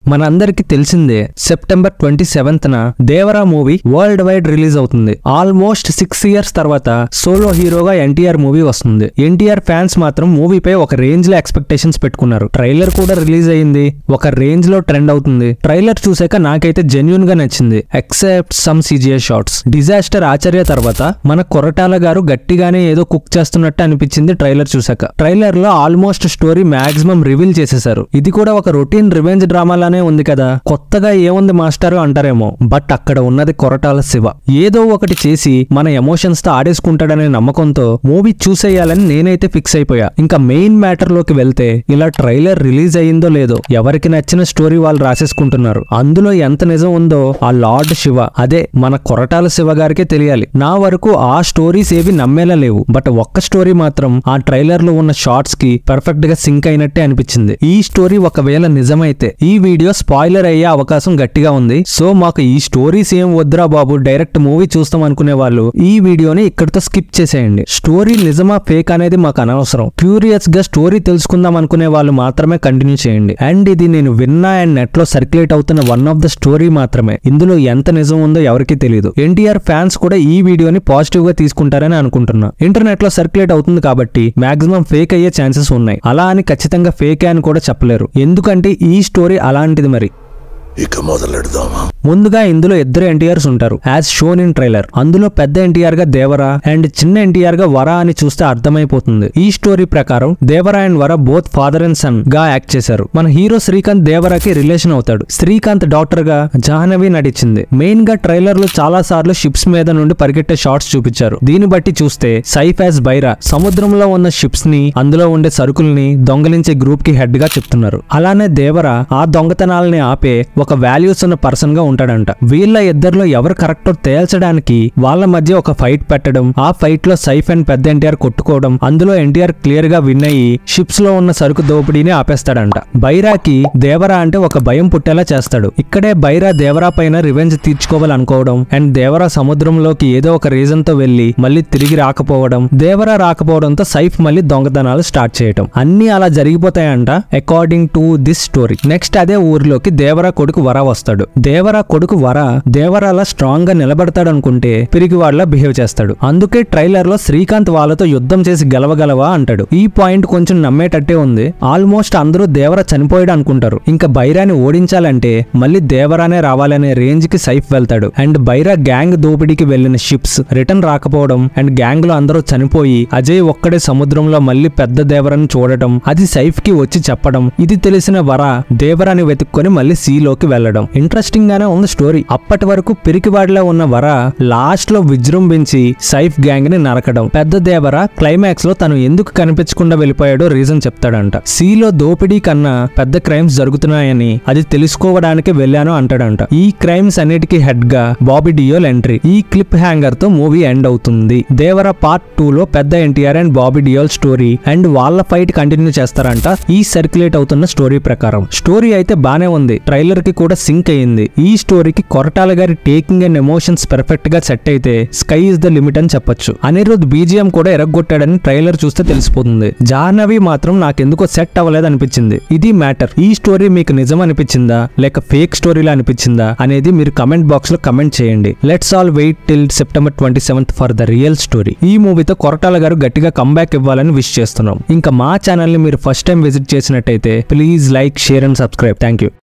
మనందరికీ తెలిసిందే September twenty seventh న Devara movie worldwide release అవుతుంది ఆల్మోస్ట్ సిక్స్ ఇయర్స్ తర్వాత సోలో హీరోగా ఎన్టీఆర్ మూవీ వస్తుంది ఎన్టీఆర్ ఫ్యాన్స్ మాత్రం మూవీపై ఒక రేంజ్ లో ఎక్స్పెక్టేషన్స్ పెట్టుకున్నారు ట్రైలర్ కూడా రిలీజ్ అయింది ఒక రేంజ్ లో ట్రెండ్ అవుతుంది ట్రైలర్ చూసాక నాకైతే జెన్యున్ గా నచ్చింది except some CGI shots disaster Acharya తర్వాత మన కొరటాల గారు గట్టిగానే ఏదో కుక్ చేస్తున్నట్టు అనిపించింది ట్రైలర్ చూసాక ట్రైలర్ లో ఆల్మోస్ట్ స్టోరీ మాక్సిమం రివీల్ చేసేశారు ఇది కూడా ఒక రొటీన్ రివెంజ్ డ్రామాలానే ఉంది కదా కొత్తగా ఏముంది మాస్టర్ అంటారేమో బట్ అక్కడ ఉన్నది కొరటాల శివ ఏదో ఒకటి చేసి మన ఎమోషన్స్ తో ఆడేసుకుంటాడనే నమ్మకంతో మూవీ చూసేయాలని నేనైతే ఫిక్స్ అయిపోయా ఇంకా మెయిన్ మ్యాటర్ లోకి వెళ్తే ఇలా ట్రైలర్ రిలీజ్ అయ్యిందో లేదో ఎవరికి నచ్చిన స్టోరీ వాళ్ళు రాసేసుకుంటున్నారు అందులో ఎంత నిజం ఉందో ఆ లార్డ్ శివ అదే మన కొరటాల శివ గారికే తెలియాలి నా వరకు ఆ స్టోరీస్ ఏవి నమ్మేలా లేవు బట్ ఒక్క స్టోరీ మాత్రం ఆ ట్రైలర్ లో ఉన్న షార్ట్స్ కి పర్ఫెక్ట్ గా సింక్ అయినట్టే అనిపించింది ఈ స్టోరీ ఒకవేళ నిజమైతే ఈ వీడియో స్పాయిలర్ అయ్యే అవకాశం గట్టిగా ఉంది సో మాకు ఈ స్టోరీస్ ఏం వద్దురా బాబు డైరెక్ట్ మూవీ చూస్తాం అనుకునే వాళ్ళు ఈ వీడియోని ఇక్కడితో స్కిప్ చేసేయండి స్టోరీ నిజమా ఫేక్ అనేది మాకు అనవసరం క్యూరియస్ గా స్టోరీ తెలుసుకుందాం అనుకునే వాళ్ళు మాత్రమే కంటిన్యూ చేయండి అండ్ ఇది నేను విన్నా అండ్ నెట్ లో సర్క్యులేట్ అవుతున్న వన్ ఆఫ్ ద స్టోరీ మాత్రమే ఇందులో ఎంత నిజం ఉందో ఎవరికీ తెలియదు ఎన్టీఆర్ ఫ్యాన్స్ కూడా ఈ వీడియోని పాజిటివ్ గా తీసుకుంటారని అనుకుంటున్నా ఇంటర్నెట్ లో సర్క్యులేట్ అవుతుంది కాబట్టి మాక్సిమం ఫేక్ అయ్యే ఛాన్సెస్ ఉన్నాయి అలా అని ఖచ్చితంగా ఫేక్ అని కూడా చెప్పలేరు ఎందుకంటే ఈ స్టోరీ అలాంటిది మరి ఇక మొదలెడదామా ముందుగా ఇందులో ఇద్దరు ఎన్టీఆర్స్ ఉంటారు యాజ్ షోన్ ఇన్ ట్రైలర్ అందులో పెద్ద ఎన్టీఆర్ గా దేవరా అండ్ చిన్న ఎన్టీఆర్ గా వర అని చూస్తే అర్థమైపోతుంది ఈ స్టోరీ ప్రకారం Devara and Vara both father and son గా యాక్ట్ చేశారు మన హీరో శ్రీకాంత్ దేవరాకి రిలేషన్ అవుతాడు శ్రీకాంత్ డాక్టర్ గా జాహ్నవి నటించింది మెయిన్ గా ట్రైలర్ లో చాలా సార్లు షిప్స్ మీద నుండి పరిగెట్టే షార్ట్స్ చూపించారు దీన్ని బట్టి చూస్తే సైఫ్ యాజ్ బైరా సముద్రంలో ఉన్న షిప్స్ ని అందులో ఉండే సరుకుల్ని దొంగలించే గ్రూప్ కి హెడ్ గా చెప్తున్నారు అలానే దేవరా ఆ దొంగతనాలని ఆపే ఒక వాల్యూస్ ఉన్న పర్సన్ గా ఉంటాడంట వీళ్ళ ఇద్దరిలో ఎవరు కరెక్టో తేల్చడానికి వాళ్ళ మధ్య ఒక ఫైట్ పెట్టడం ఆ ఫైట్ లో సైఫ్ అండ్ పెద్ద ఎన్టీఆర్ కొట్టుకోవడం అందులో ఎన్టీఆర్ క్లియర్ గా విన్ అయ్యి షిప్స్ లో ఉన్న సరుకు దోపిడీని ఆపేస్తాడంట బైరాకి దేవరా అంటే ఒక భయం పుట్టేలా చేస్తాడు ఇక్కడే బైరా దేవరా పైన రివెంజ్ తీర్చుకోవాలనుకోవడం అండ్ దేవరా సముద్రంలోకి ఏదో ఒక రీజన్ తో వెళ్లి మళ్ళీ తిరిగి రాకపోవడం దేవరా రాకపోవడంతో సైఫ్ మళ్ళీ దొంగతనాలు స్టార్ట్ చేయడం అన్ని అలా జరిగిపోతాయంట according to this story next అదే ఊరిలోకి దేవరా కొడుకు వర వస్తాడు దేవరా కొడుకు వర దేవరాలా స్ట్రాంగ్ గా నిలబడతాడు అనుకుంటే పిరిగివాడ్లా బిహేవ్ చేస్తాడు అందుకే ట్రైలర్ లో శ్రీకాంత్ వాళ్ళతో యుద్ధం చేసి గెలవగలవా అంటాడు ఈ పాయింట్ కొంచెం నమ్మేటట్టే ఉంది ఆల్మోస్ట్ అందరూ దేవర చనిపోయాడు అనుకుంటారు ఇంకా బైరాని ఓడించాలంటే మళ్ళీ దేవరానే రావాలనే రేంజ్ కి సైఫ్ వెళ్తాడు అండ్ బైరా గ్యాంగ్ దోపిడీకి వెళ్లిన షిప్స్ రిటర్న్ రాకపోవడం అండ్ గ్యాంగ్ లో అందరూ చనిపోయి అజయ్ ఒక్కడే సముద్రంలో మళ్ళీ పెద్ద దేవరని చూడటం అది సైఫ్ కి వచ్చి చెప్పడం ఇది తెలిసిన వర దేవరాని వెతుక్కొని మళ్ళీ సీలోకి వెళ్లడం ఇంట్రెస్టింగ్ గానే ఉంది స్టోరీ అప్పటి వరకు పిరికివాడిలో ఉన్న వర లాస్ట్ లో విజృంభించి సైఫ్ గ్యాంగ్ ని నరకడం పెద్ద దేవర క్లైమాక్స్ లో తను ఎందుకు కనిపించకుండా వెళ్ళిపోయాడో రీజన్ చెప్తాడంట సీలో దోపిడీ కన్నా పెద్ద క్రైమ్స్ జరుగుతున్నాయని అది తెలుసుకోవడానికి వెళ్ళాను అంటాడంట ఈ క్రైమ్స్ అన్నిటికీ హెడ్ గా బాబీ డియోల్ ఎంట్రీ ఈ క్లిప్ హ్యాంగర్ తో మూవీ ఎండ్ అవుతుంది దేవర పార్ట్ టూ లో పెద్ద NTR and Bobby Deol story and వాళ్ళ ఫైట్ కంటిన్యూ చేస్తారంట ఈ సర్క్యులేట్ అవుతున్న స్టోరీ ప్రకారం స్టోరీ అయితే బానే ఉంది ట్రైలర్ కి కూడా సింక్ అయ్యింది ఈ స్టోరీకి Koratala garu taking and emotions perfect గా సెట్ అయితే స్కై ఇస్ ద లిమిట్ అని చెప్పొచ్చు అనిరుద్ బీజిఎం కూడా ఎరగొట్టాడని ట్రైలర్ చూస్తే తెలిసిపోతుంది జాహ్నవి మాత్రం నాకెందుకో సెట్ అవ్వలేదు అనిపించింది ఇది మ్యాటర్ ఈ స్టోరీ మీకు నిజం అనిపించిందా లేక ఫేక్ స్టోరీలా అనిపించిందా అనేది మీరు కమెంట్ బాక్స్ లో కమెంట్ చేయండి let's all wait till September twenty seventh for the real story ఈ మూవీతో కొరటాల గారు గట్టిగా కంబ్యాక్ ఇవ్వాలని విష్ చేస్తున్నాం ఇంకా మా ఛానల్ ని మీరు ఫస్ట్ టైం విజిట్ చేసినట్టయితే please like share and subscribe thank you